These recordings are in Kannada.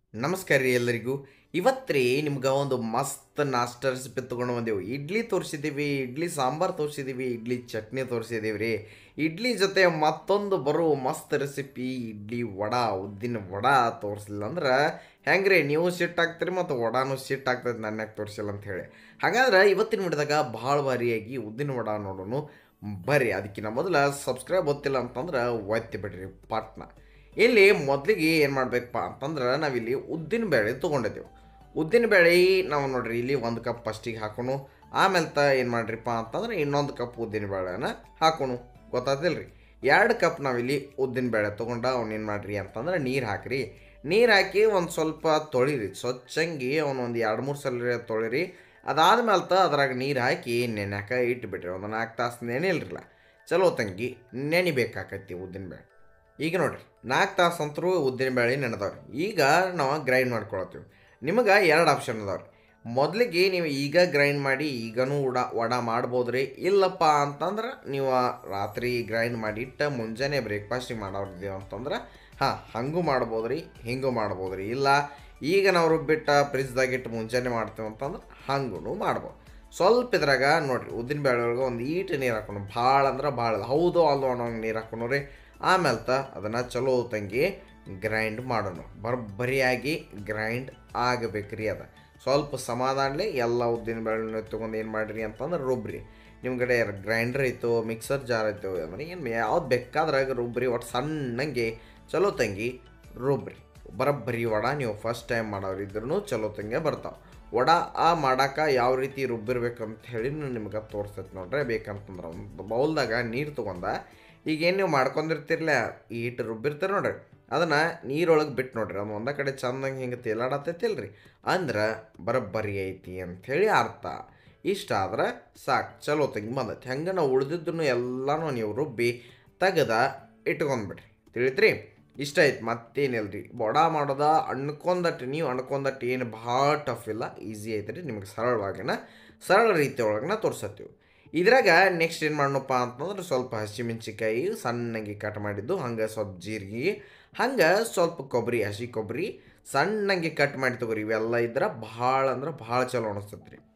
ನಮಸ್ಕಾರ ರೀ ಎಲ್ಲರಿಗೂ ಇವತ್ತು ರೀ ನಿಮ್ಗೆ ಒಂದು ಮಸ್ತ್ ನಾಷ್ಟ ರೆಸಿಪಿ ತೊಗೊಂಡು ಬಂದೆವು ಇಡ್ಲಿ ತೋರಿಸಿದ್ದೀವಿ ಇಡ್ಲಿ ಸಾಂಬಾರು ತೋರಿಸಿದ್ದೀವಿ ಇಡ್ಲಿ ಚಟ್ನಿ ತೋರಿಸಿದ್ದೀವಿ ರೀ ಇಡ್ಲಿ ಜೊತೆ ಮತ್ತೊಂದು ಬರೋ ಮಸ್ತ್ ರೆಸಿಪಿ ಇಡ್ಲಿ ವಡಾ ಉದ್ದಿನ ವಡಾ ತೋರಿಸಲಿಲ್ಲ ಅಂದ್ರೆ ಹೆಂಗ್ರಿ ನೀವು ಸಿಟ್ಟು ಹಾಕ್ತೀರಿ ಮತ್ತು ವಡಾನು ಸಿಟ್ಟು ಆಗ್ತದೆ ನನ್ನ ಯಾಕೆ ತೋರಿಸಿಲ್ಲ ಅಂತ ಹೇಳಿ ಹಾಗಾದ್ರೆ ಇವತ್ತಿನ ವಿಡಿಯೋದಾಗ ಭಾಳ ಬಾರಿಯಾಗಿ ಉದ್ದಿನ ವಡಾ ನೋಡೋನು ಬರ್ರಿ ಅದಕ್ಕಿಂತ ಮೊದಲು ಸಬ್ಸ್ಕ್ರೈಬ್ ಗೊತ್ತಿಲ್ಲ ಅಂತಂದ್ರೆ ಒತ್ತಿ ಬಿಡ್ರಿ ಪಾಟ್ನ ಇಲ್ಲಿ ಮೊದಲಿಗೆ ಏನು ಮಾಡ್ಬೇಕಪ್ಪ ಅಂತಂದ್ರೆ ನಾವಿಲ್ಲಿ ಉದ್ದಿನ ಬೇಳೆ ತೊಗೊಂಡಿದ್ದೆವು ಉದ್ದಿನ ಬೇಳೆ ನಾವು ನೋಡ್ರಿ ಇಲ್ಲಿ ಒಂದು ಕಪ್ ಫಸ್ಟಿಗೆ ಹಾಕೋಣ ಆಮೇಲೆ ತ ಏನು ಮಾಡ್ರಿಪ್ಪ ಅಂತಂದ್ರೆ ಇನ್ನೊಂದು ಕಪ್ ಉದ್ದಿನ ಬೇಳೆನ ಹಾಕೋಣ ಗೊತ್ತಾದಿಲ್ರಿ ಎರಡು ಕಪ್ ನಾವಿಲ್ಲಿ ಉದ್ದಿನ ಬೇಳೆ ತೊಗೊಂಡು ಅವ್ನು ಏನು ಮಾಡ್ರಿ ಅಂತಂದ್ರೆ ನೀರು ಹಾಕ್ರಿ ನೀರು ಹಾಕಿ ಒಂದು ಸ್ವಲ್ಪ ತೊಳಿರಿ ಸ್ವಚ್ಛಂಗಿ ಅವನು ಒಂದು ಎರಡು ಮೂರು ಸಲ ತೊಳಿರಿ ಅದಾದ್ಮೇಲೆ ತ ಅದ್ರಾಗ ನೀರು ಹಾಕಿ ನೆನೆಯಾಕ ಇಟ್ಬಿಟ್ರಿ ಒಂದು ನಾಲ್ಕು ತಾಸು ನೆನೆಯಿಲ್ರಲ್ಲ ಚಲೋ ತಂಗಿ ನೆನಿಬೇಕಾಕೈತಿ ಉದ್ದಿನ ಬೇಳೆ ಈಗ ನೋಡ್ರಿ ನಾಲ್ಕು ತಾಸು ಅಂತರೂ ಉದ್ದಿನ ಬೇಳೆ ನೆನೆದವ್ರಿ ಈಗ ನಾವು ಗ್ರೈಂಡ್ ಮಾಡ್ಕೊಳತ್ತೀವಿ ನಿಮಗೆ ಎರಡು ಆಪ್ಷನ್ ಅದಾವ್ರಿ ಮೊದಲಿಗೆ ನೀವು ಈಗ ಗ್ರೈಂಡ್ ಮಾಡಿ ಈಗನೂ ಉಡ ವಡ ಮಾಡ್ಬೋದ್ರಿ ಇಲ್ಲಪ್ಪ ಅಂತಂದ್ರೆ ನೀವು ರಾತ್ರಿ ಗ್ರೈಂಡ್ ಮಾಡಿ ಇಟ್ಟು ಮುಂಜಾನೆ ಬ್ರೇಕ್ಫಾಸ್ಟಿಗೆ ಮಾಡೋರಿದ್ದೀವಿ ಅಂತಂದ್ರೆ ಹಾಂ ಹಂಗೂ ಮಾಡ್ಬೋದ್ರಿ ಹಿಂಗೂ ಮಾಡ್ಬೋದ್ರಿ ಇಲ್ಲ ಈಗ ನಾವು ರುಬ್ಬಿಟ್ಟ ಫ್ರಿಜ್ದಾಗ ಇಟ್ಟು ಮುಂಜಾನೆ ಮಾಡ್ತೀವಿ ಅಂತಂದ್ರೆ ಹಂಗೂ ಮಾಡ್ಬೋದು ಸ್ವಲ್ಪ ಇದ್ರಾಗ ನೋಡ್ರಿ ಉದ್ದಿನ ಬೇಳೆ ಒಳಗೆ ಒಂದು ಈಟು ನೀರು ಹಾಕೊಂಡು ಭಾಳ ಅಂದ್ರೆ ಭಾಳ ಹೌದು ಅಲ್ವೋ ಅನ್ನೋ ನೀರು ಹಾಕೊಂಡು ರೀ ಆಮೇಲೆ ತ ಅದನ್ನು ಚಲೋ ತಂಗಿ ಗ್ರೈಂಡ್ ಮಾಡೋಣ ಬರಬರಿಯಾಗಿ ಗ್ರೈಂಡ್ ಆಗಬೇಕ್ರಿ ಅದು ಸ್ವಲ್ಪ ಸಮಾಧಾನಲೆ ಎಲ್ಲ ಉದ್ದಿನ ಬೇಳೆ ತೊಗೊಂಡು ಏನು ಮಾಡಿರಿ ಅಂತಂದ್ರೆ ರುಬ್ರಿ ನಿಮ್ಮ ಕಡೆ ಗ್ರೈಂಡರ್ ಐತೋ ಮಿಕ್ಸರ್ ಜಾರ್ ಐತೋ ಅಂದ್ರೆ ಏನು ಯಾವ್ದು ಬೇಕಾದ್ರಾಗ ರುಬ್ರಿ ಒಟ್ಟು ಸಣ್ಣಂಗೆ ಚಲೋ ತಂಗಿ ರುಬ್ರಿ ಬರಬ್ಬರಿ ವಡ ನೀವು ಫಸ್ಟ್ ಟೈಮ್ ಮಾಡೋರು ಇದ್ರೂ ಚಲೋ ತಂಗೆ ಬರ್ತಾವೆ ವಡ ಆ ಮಾಡಕ್ಕೆ ಯಾವ ರೀತಿ ರುಬ್ಬಿರ್ಬೇಕಂತ ಹೇಳಿ ನಿಮ್ಗೆ ತೋರಿಸ್ತೈತೆ ನೋಡ್ರಿ ಬೇಕಂತಂದ್ರೆ ಒಂದು ಬೌಲ್ದಾಗ ನೀರು ತೊಗೊಂಡ ಈಗೇನು ನೀವು ಮಾಡ್ಕೊಂಡಿರ್ತಿರ್ಲ ಈಟ್ ರುಬ್ಬಿರ್ತೀರ ನೋಡ್ರಿ ಅದನ್ನು ನೀರೊಳಗೆ ಬಿಟ್ಟು ನೋಡ್ರಿ ಅದು ಒಂದೇ ಕಡೆ ಚಂದಂಗೆ ಹಿಂಗೆ ತೇಲಾಡತ್ತೈತಿಲ್ರಿ ಅಂದ್ರೆ ಬರಬ್ಬರಿ ಐತಿ ಅಂಥೇಳಿ ಅರ್ಥ ಇಷ್ಟ ಆದ್ರೆ ಸಾಕು ಚಲೋ ತೆಗಿ ಬಂದೈತಿ ಹಂಗೆ ನಾವು ಉಳಿದಿದ್ದನ್ನು ಎಲ್ಲನೂ ನೀವು ರುಬ್ಬಿ ತೆಗೆದ ಇಟ್ಕೊಂಡ್ಬಿಡ್ರಿ ತಿಳಿತ್ರಿ ಇಷ್ಟ ಐತೆ ಮತ್ತೇನಿಲ್ರಿ ಬೊಡ ಮಾಡೋದ ಅಣ್ಕೊಂದಟ್ಟು ನೀವು ಅಣ್ಕೊಂದಟ್ಟು ಏನು ಭಾಳ ಟಫ್ ಇಲ್ಲ ಈಸಿ ಐತ್ರಿ ನಿಮಗೆ ಸರಳವಾಗಿನ ಸರಳ ರೀತಿ ಒಳಗನ ತೋರ್ಸತ್ತೀವಿ ಇದ್ರಾಗ ನೆಕ್ಸ್ಟ್ ಏನು ಮಾಡೋಣಪ್ಪ ಅಂತಂದ್ರೆ ಸ್ವಲ್ಪ ಹಸಿಮೆಣ್ಸಿಕಾಯಿ ಸಣ್ಣಗೆ ಕಟ್ ಮಾಡಿದ್ದು ಹಂಗೆ ಸ್ವಲ್ಪ ಜೀರಿಗೆ ಹಂಗೆ ಸ್ವಲ್ಪ ಕೊಬ್ಬರಿ ಹಸಿ ಕೊಬ್ಬರಿ ಸಣ್ಣಗೆ ಕಟ್ ಮಾಡಿ ತಗೋರಿ ಇವೆಲ್ಲ ಇದ್ರೆ ಭಾಳ ಅಂದ್ರೆ ಭಾಳ ಚಲೋ ಅನಿಸ್ತೈತೆ ರೀ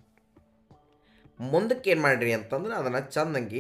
ಮುಂದಕ್ಕೆ ಏನು ಮಾಡಿರಿ ಅಂತಂದ್ರೆ ಅದನ್ನು ಚಂದಂಗಿ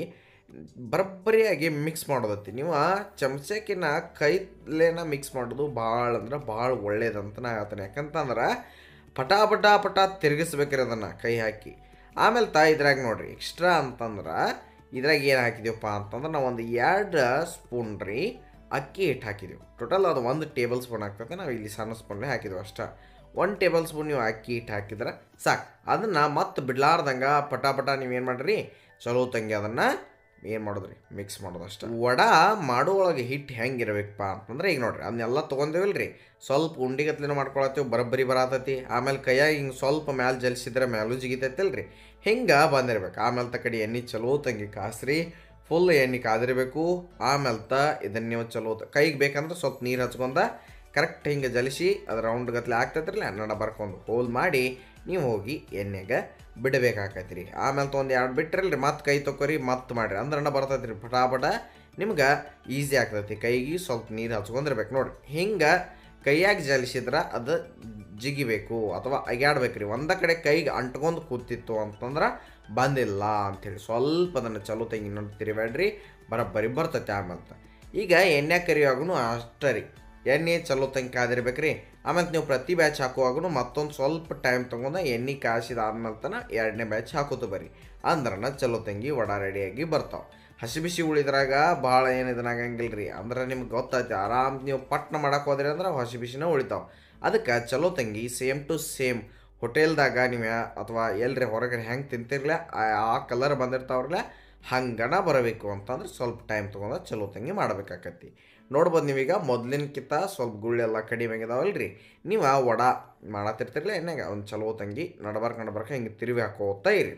ಬರಬ್ಬರಿಯಾಗಿ ಮಿಕ್ಸ್ ಮಾಡೋದತ್ತಿ ನೀವು ಚಮಚಕ್ಕಿನ ಕೈಲೇನ ಮಿಕ್ಸ್ ಮಾಡೋದು ಭಾಳ ಅಂದ್ರೆ ಭಾಳ ಒಳ್ಳೇದಂತ ನಾ ಹೇಳ್ತೇನೆ ಯಾಕಂತಂದ್ರೆ ಪಟ ಪಟ ಪಟ ತಿರುಗಿಸ್ಬೇಕ್ರಿ ಅದನ್ನು ಕೈ ಹಾಕಿ ಆಮೇಲೆ ತಾ ಇದ್ರಾಗ ನೋಡ್ರಿ ಎಕ್ಸ್ಟ್ರಾ ಅಂತಂದ್ರೆ ಇದ್ರಾಗ ಏನು ಹಾಕಿದೀವಪ್ಪ ಅಂತಂದ್ರೆ ನಾವು ಒಂದು ಎರಡು ಸ್ಪೂನ್ ರೀ ಅಕ್ಕಿ ಹಿಟ್ಟು ಹಾಕಿದೆವು ಟೋಟಲ್ ಅದು ಒಂದು ಟೇಬಲ್ ಸ್ಪೂನ್ ಆಗ್ತದೆ ನಾವು ಇಲ್ಲಿ ಸಣ್ಣ ಸ್ಪೂನ್ಲೇ ಹಾಕಿದೆವು ಅಷ್ಟೇ ಒಂದು ಟೇಬಲ್ ಸ್ಪೂನ್ ನೀವು ಅಕ್ಕಿ ಹಿಟ್ಟು ಹಾಕಿದ್ರೆ ಸಾಕು ಅದನ್ನು ಮತ್ತೆ ಬಿಡ್ಲಾರ್ದಂಗೆ ಪಟ ಪಟ ನೀವು ಏನು ಮಾಡಿರಿ ಚಲೋ ತಂಗಿ ಅದನ್ನು ಏನು ಮಾಡೋದ್ರಿ ಮಿಕ್ಸ್ ಮಾಡೋದು ಅಷ್ಟೇ ವಡ ಮಾಡೋಳಗೆ ಹಿಟ್ಟು ಹೆಂಗೆ ಇರಬೇಕಪ್ಪ ಅಂತಂದ್ರೆ ಈಗ ನೋಡ್ರಿ ಅದನ್ನೆಲ್ಲ ತೊಗೊಂಡೇವಲ್ಲ ರೀ ಸ್ವಲ್ಪ ಉಂಡಿಗತ್ಲಿನ ಮಾಡ್ಕೊಳತ್ತೀವಿ ಬರಬ್ಬರಿ ಬರತೈತಿ ಆಮೇಲೆ ಕೈಯಾಗ ಹಿಂಗೆ ಸ್ವಲ್ಪ ಮ್ಯಾಲೆ ಜಲಿಸಿದ್ರೆ ಮ್ಯಾಲೂ ಜಿಗಿತೈತಲ್ಲ ರೀ ಹಿಂಗೆ ಬಂದಿರ್ಬೇಕು ಆಮೇಲೆ ತ ಕಡೆ ಎಣ್ಣೆ ಚಲೋ ತಂಗಿ ಕಾಸ್ರಿ ಫುಲ್ ಎಣ್ಣೆ ಕಾದಿರಬೇಕು ಆಮೇಲೆ ತ ಇದನ್ನು ನೀವು ಚಲೋ ಕೈಗೆ ಬೇಕಂದ್ರೆ ಸ್ವಲ್ಪ ನೀರು ಹಚ್ಕೊಂಡ ಕರೆಕ್ಟ್ ಹಿಂಗೆ ಜಲಿಸಿ ಅದು ರೌಂಡ್ ಗತ್ಲೆ ಆಗ್ತೈತ್ರಲ್ಲ ನಡ ಬರ್ಕೊಂಡು ಹೋಲ್ ಮಾಡಿ ನೀವು ಹೋಗಿ ಎಣ್ಣೆಗೆ ಬಿಡಬೇಕಾಕೈತಿ ರೀ ಆಮೇಲೆ ತೊಗೊಂಡು ಎರಡು ಬಿಟ್ರಲ್ರಿ ಮತ್ತೆ ಕೈ ತೊಗೊರಿ ಮತ್ತೆ ಮಾಡಿರಿ ಅಂದ್ರೆ ಬರ್ತೈತಿ ರೀ ಪಟಾಪಟ ನಿಮ್ಗೆ ಈಸಿ ಆಗ್ತೈತಿ ಕೈಗೆ ಸ್ವಲ್ಪ ನೀರು ಹಚ್ಕೊಂಡಿರ್ಬೇಕು ನೋಡಿರಿ ಹಿಂಗೆ ಕೈಯಾಗ ಜಲಿಸಿದ್ರೆ ಅದು ಜಿಗಿಬೇಕು ಅಥವಾ ಅಗ್ಯಾಡ್ಬೇಕು ರೀ ಒಂದ ಕಡೆ ಕೈಗೆ ಅಂಟ್ಕೊಂಡು ಕೂತಿತ್ತು ಅಂತಂದ್ರೆ ಬಂದಿಲ್ಲ ಅಂಥೇಳಿ ಸ್ವಲ್ಪ ಅದನ್ನು ಚಲೋ ತೆಗಿ ನೋಡಿ ತಿರುಬೇಡ್ರಿ ಬರಬ್ಬರಿ ಬರ್ತೈತೆ ಆಮೇಲೆ ಈಗ ಎಣ್ಣೆ ಕರಿಯಾಗೂ ಅಷ್ಟೇ ರೀ ಎಣ್ಣೆ ಚಲೋ ತಂಗಿ ಕಾದಿರ್ಬೇಕ್ರಿ ಆಮೇಲೆ ನೀವು ಪ್ರತಿ ಬ್ಯಾಚ್ ಹಾಕುವಾಗೂ ಮತ್ತೊಂದು ಸ್ವಲ್ಪ ಟೈಮ್ ತೊಗೊಂಡು ಎಣ್ಣೆ ಕಾಯಿಸಿದ ಆದ್ಮೇಲೆ ತನ ಎರಡನೇ ಬ್ಯಾಚ್ ಹಾಕೋತ ಬರ್ರಿ ಅಂದ್ರನ ಚಲೋ ತಂಗಿ ವಡ ರೆಡಿಯಾಗಿ ಬರ್ತಾವೆ ಹಸಿ ಬಿಸಿ ಉಳಿದ್ರಾಗ ಭಾಳ ಏನು ಇದನ್ನಾಗಂಗಿಲ್ಲ ರೀ ಅಂದ್ರೆ ನಿಮ್ಗೆ ಗೊತ್ತೈತಿ ಆರಾಮ್ ನೀವು ಪಟ್ನ ಮಾಡಕ್ಕೆ ಹೋದ್ರಿ ಅಂದ್ರೆ ಹಸಿ ಬಿಸಿನ ಉಳಿತಾವೆ ಅದಕ್ಕೆ ಚಲೋ ತಂಗಿ ಸೇಮ್ ಟು ಸೇಮ್ ಹೋಟೆಲ್ದಾಗ ನೀವು ಅಥವಾ ಎಲ್ರಿ ಹೊರಗಡೆ ಹೆಂಗೆ ತಿಂತಿರ್ಲ ಆ ಕಲರ್ ಬಂದಿರ್ತಾವ್ರಲ್ಲ ಹಂಗನ ಬರಬೇಕು ಅಂತಂದ್ರೆ ಸ್ವಲ್ಪ ಟೈಮ್ ತೊಗೊಂಡು ಚಲೋ ತಂಗಿ ಮಾಡ್ಬೇಕಾಕತಿ ನೋಡ್ಬೋದು ನೀವೀಗ ಮೊದ್ಲಿನಕ್ಕಿಂತ ಸ್ವಲ್ಪ ಗುಳ್ಳೆಲ್ಲ ಕಡಿಮೆ ಆಗಿದಾವಲ್ಲ ರೀ ನೀವು ಆ ವಡ ಮಾಡತ್ತಿರ್ತಿರ್ಲ ಎಣ್ಣೆಗ ಒಂದು ಚಲೋ ತಂಗಿ ನಡ್ಬಾರ್ಕ ನಡ್ಬಾರ್ಕ ಹಿಂಗೆ ತಿರುವಿ ಹಾಕೋತಾ ಇರಿ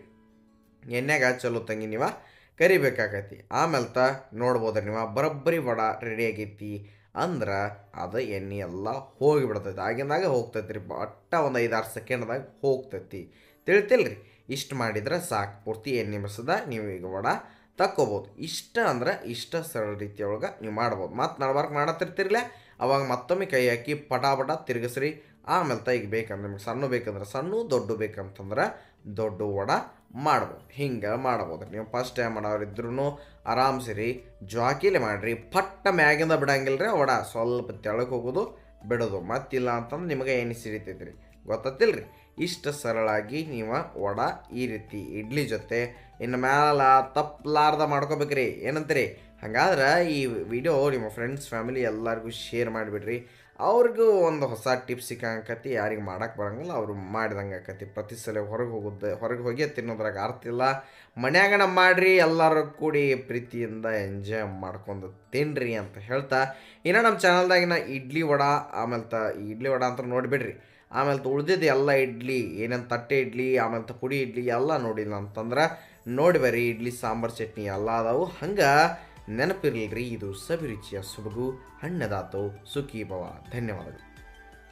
ಎಣ್ಣೆಗ ಚಲೋ ತಂಗಿ ನೀವು ಕರಿಬೇಕಾಕತಿ ಆಮೇಲೆ ತ ನೋಡ್ಬೋದು ನೀವು ಬರೋಬ್ಬರಿ ವಡ ರೆಡಿ ಆಗೈತಿ ಅಂದ್ರೆ ಅದು ಎಣ್ಣೆ ಎಲ್ಲ ಹೋಗಿಬಿಡ್ತೈತಿ ಆಗಿಂದಾಗ ಹೋಗ್ತೈತಿ ರೀ ಒಟ್ಟ ಒಂದು ಐದಾರು ಸೆಕೆಂಡ್ದಾಗ ಹೋಗ್ತೈತಿ ತಿಳಿತಿಲ್ರಿ ಇಷ್ಟು ಮಾಡಿದ್ರೆ ಸಾಕು ಪೂರ್ತಿ ಎಣ್ಣೆ ಮಿಸದ ನೀವು ಈಗ ವಡ ತಕ್ಕೋಬೋದು ಇಷ್ಟ ಅಂದ್ರೆ ಇಷ್ಟ ಸರಳ ರೀತಿಯೊಳಗೆ ನೀವು ಮಾಡ್ಬೋದು ಮತ್ತು ನಡ್ಬಾರ್ಕ್ ಮಾಡತ್ತಿರ್ತಿರ್ಲೆ ಅವಾಗ ಮತ್ತೊಮ್ಮೆ ಕೈ ಹಾಕಿ ಪಟ ಪಟ ತಿರುಗಿಸ್ರಿ ಆಮೇಲೆ ತ ಈಗ ಬೇಕಂದ್ರೆ ನಿಮ್ಗೆ ಸಣ್ಣ ಬೇಕಂದ್ರೆ ಸಣ್ಣ ದೊಡ್ಡ ಬೇಕಂತಂದ್ರೆ ದೊಡ್ಡ ವಡ ಮಾಡ್ಬೋದು ಹಿಂಗೆ ಮಾಡ್ಬೋದು ನೀವು ಫಸ್ಟ್ ಟೈಮ್ ಮಾಡೋರಿದ್ರು ಆರಾಮ್ಸೆ ರೀ ಜ್ವಾಕಿಲೆ ಮಾಡಿರಿ ಪಟ್ಟ ಮ್ಯಾಗಿಂದ ಬಿಡಂಗಿಲ್ಲ ರೀ ವಡ ಸ್ವಲ್ಪ ತೆಳಗೆ ಹೋಗೋದು ಬಿಡೋದು ಮತ್ತಿಲ್ಲ ಅಂತಂದ್ರೆ ನಿಮಗೆ ಏನು ಸಿಡಿತೈತೆ ರೀ ಗೊತ್ತಿಲ್ಲ ರೀ ಇಷ್ಟು ಸರಳಾಗಿ ನೀವು ವಡ ಈ ರೀತಿ ಇಡ್ಲಿ ಜೊತೆ ಇನ್ನು ಮ್ಯಾಲ ತಪ್ಪಲಾರ್ದ ಮಾಡ್ಕೋಬೇಕ್ರಿ ಏನಂತೀರಿ ಹಂಗಾದ್ರೆ ಈ ವಿಡಿಯೋ ನಿಮ್ಮ ಫ್ರೆಂಡ್ಸ್ ಫ್ಯಾಮಿಲಿ ಎಲ್ಲರಿಗೂ ಶೇರ್ ಮಾಡಿಬಿಡ್ರಿ ಅವ್ರಿಗೂ ಒಂದು ಹೊಸ ಟಿಪ್ಸ್ ಸಿಕ್ಕಂಕತಿ ಯಾರಿಗೆ ಮಾಡಕ್ಕೆ ಬರಂಗಿಲ್ಲ ಅವರು ಮಾಡಿದಂಗೆ ಆಕತಿ ಪ್ರತಿ ಸಲ ಹೊರಗೆ ಹೋಗೋದು ಹೊರಗೆ ಹೋಗಿ ತಿನ್ನೋದ್ರಾಗ ಅರ್ಥ ಇಲ್ಲ ಮನ್ಯಾಗನ ಮಾಡ್ರಿ ಎಲ್ಲರೂ ಕೂಡಿ ಪ್ರೀತಿಯಿಂದ ಎಂಜಾಯ್ ಮಾಡ್ಕೊಂಡು ತಿನ್ರಿ ಅಂತ ಹೇಳ್ತಾ ಇನ್ನು ನಮ್ಮ ಚಾನಲ್ದಾಗಿನ ಇಡ್ಲಿ ವಡ ಆಮೇಲೆ ತ ಈ ಇಡ್ಲಿ ವಡ ಅಂತ ನೋಡಿಬಿಡ್ರಿ ಆಮೇಲೆ ತ ಉಳ್ದಿದ್ದು ಎಲ್ಲ ಇಡ್ಲಿ ಏನೇನು ತಟ್ಟೆ ಇಡ್ಲಿ ಆಮೇಲೆ ತ ಪುಡಿ ಇಡ್ಲಿ ಎಲ್ಲ ನೋಡಿಲ್ಲ ಅಂತಂದ್ರೆ ನೋಡಿ ಬರ್ರಿ ಇಡ್ಲಿ ಸಾಂಬಾರು ಚಟ್ನಿ ಎಲ್ಲ ಅದಾವು ಹಂಗೆ ನೆನಪಿರ್ಲಿಲ್ರಿ ಇದು ಸವಿರುಚಿಯ ಸೊಬಗು ಹಣ್ಣದಾತು ಸುಖಿ ಭವ ಧನ್ಯವಾದಗಳು